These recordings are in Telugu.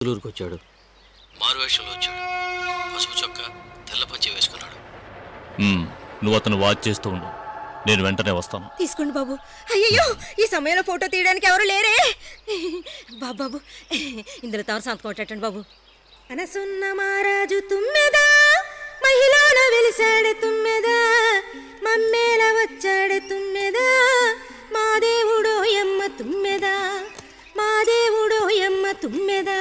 ఊరికి వచ్చాడు మారువేషంలో వచ్చాడు పసుపు చొక్క తెల్ల పంచె వేసుకున్నాడు మ్మ్. నువ్వు అతను వాచ్ చేస్తూ ఉండు నేను వెంటనే వస్తాను తీసుకోండి బాబు అయ్యయ్యో ఈ సమయంలో ఫోటో తీయడానికి ఎవరు లేరే బాబు బాబు ఇందులో తవరు సంతకం కొట్టండి బాబు అనసున్న మహారాజు తుమ్మెదా మహిళన వెలిసాడే తుమ్మెదా మమ్మేల వచ్చాడే తుమ్మెదా మా దేవుడో ఎమ్మ తుమ్మెదా మా దేవుడో ఎమ్మ తుమ్మెదా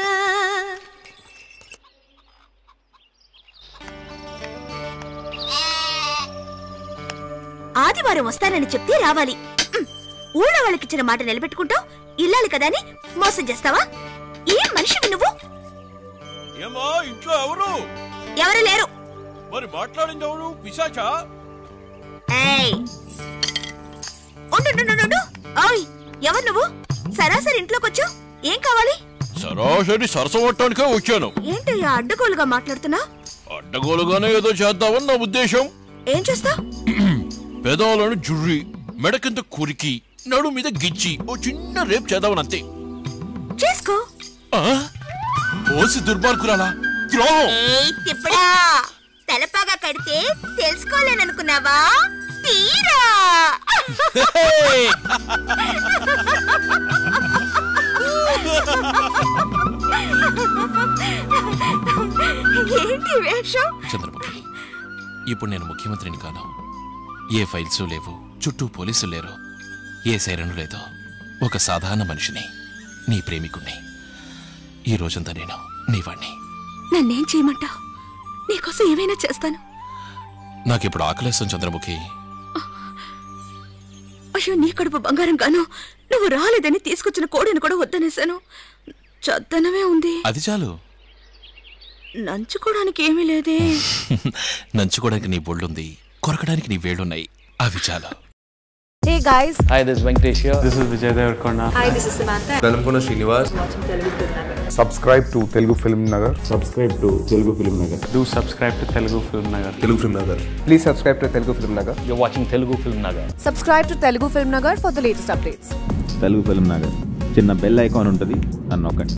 ఆదివారం వస్తానని చెప్తే రావాలి ఉమ్. ఊళ్ళో వాళ్ళకిచ్చిన మాట నిలబెట్టుకుంటావు ఇల్లాలి కదా అని మోసం చేస్తావా ఏం మనిషివి నువ్వు ఏమా ఇంట్లో ఎవరు ఎవరు లేరు మరి మాట్లాడింది ఎవరు పిశాచా ఏయ్. ఉండు, ఉండు, ఉండు, ఉండు. ఓయ్ ఎవరు నువ్వు సరాసరి ఇంట్లోకి వచ్చు ఏం కావాలి సరాసరి సరసమట్టడానికే వచ్చాను ఏంటయ్యా అడ్డగోలుగా మాట్లాడుతున్నా అడ్డగోలుగానే ఏదో చేద్దామని నా ఉద్దేశం ఏం చేస్తావు పెదాలను జుర్రి మెడ కింద కురికి నడు మీద గిచ్చి ఓ చిన్న రేప్ చేద్దామని అంతే చేసుకో ఆ? ఓసి దుర్మార్గురాలా ద్రోహం ఏయ్ తిప్పడా తలపాగా కడితే తెలుసుకోలేననుకున్నావా తీరా ఏంటి వేషం చంద్రముఖి ఇప్పుడు నేను ముఖ్యమంత్రిని కాను ఏ ఫైల్స్ లేవు చుట్టూ పోలీసులు లేరు ఏ సైరను లేదో ఒక సాధారణ మనిషిని నీ ప్రేమికుణ్ణి ఈ రోజంతా నేను నీ వాణ్ణి నన్నేం చేయమంటావు నీకోసం ఏమైనా చేస్తాను నాకిప్పుడు ఆకలేస్తాం చంద్రముఖి అయ్యో నీ కడుపు బంగారం గాను నువ్వు రాలేదని తీసుకొచ్చిన కోడిని కూడా వద్దనేశాను చద్దనమే ఉంది అది చాలు నంచుకోవడానికి ఏమీ లేదే నంచుకోవడానికి నీ బొళ్ళుంది కొరకడానికి నీ వేళ్ళున్నాయి అవి చాలు Hey guys, Hi, this is Venkatesh here. This is Vijay Devarkonda. hi, this is Samantha. Velankonda Srinivas subscribe to Telugu Film Nagar. Subscribe to Telugu Film Nagar. Do subscribe to Telugu Film Nagar. Telugu Film Nagar Please subscribe to Telugu Film Nagar. You're watching Telugu Film Nagar. Subscribe to Telugu Film Nagar for the latest updates. Telugu Film Nagar చిన్న బెల్ ఐకాన్ ఉంటుంది నన్ను నొక్కండి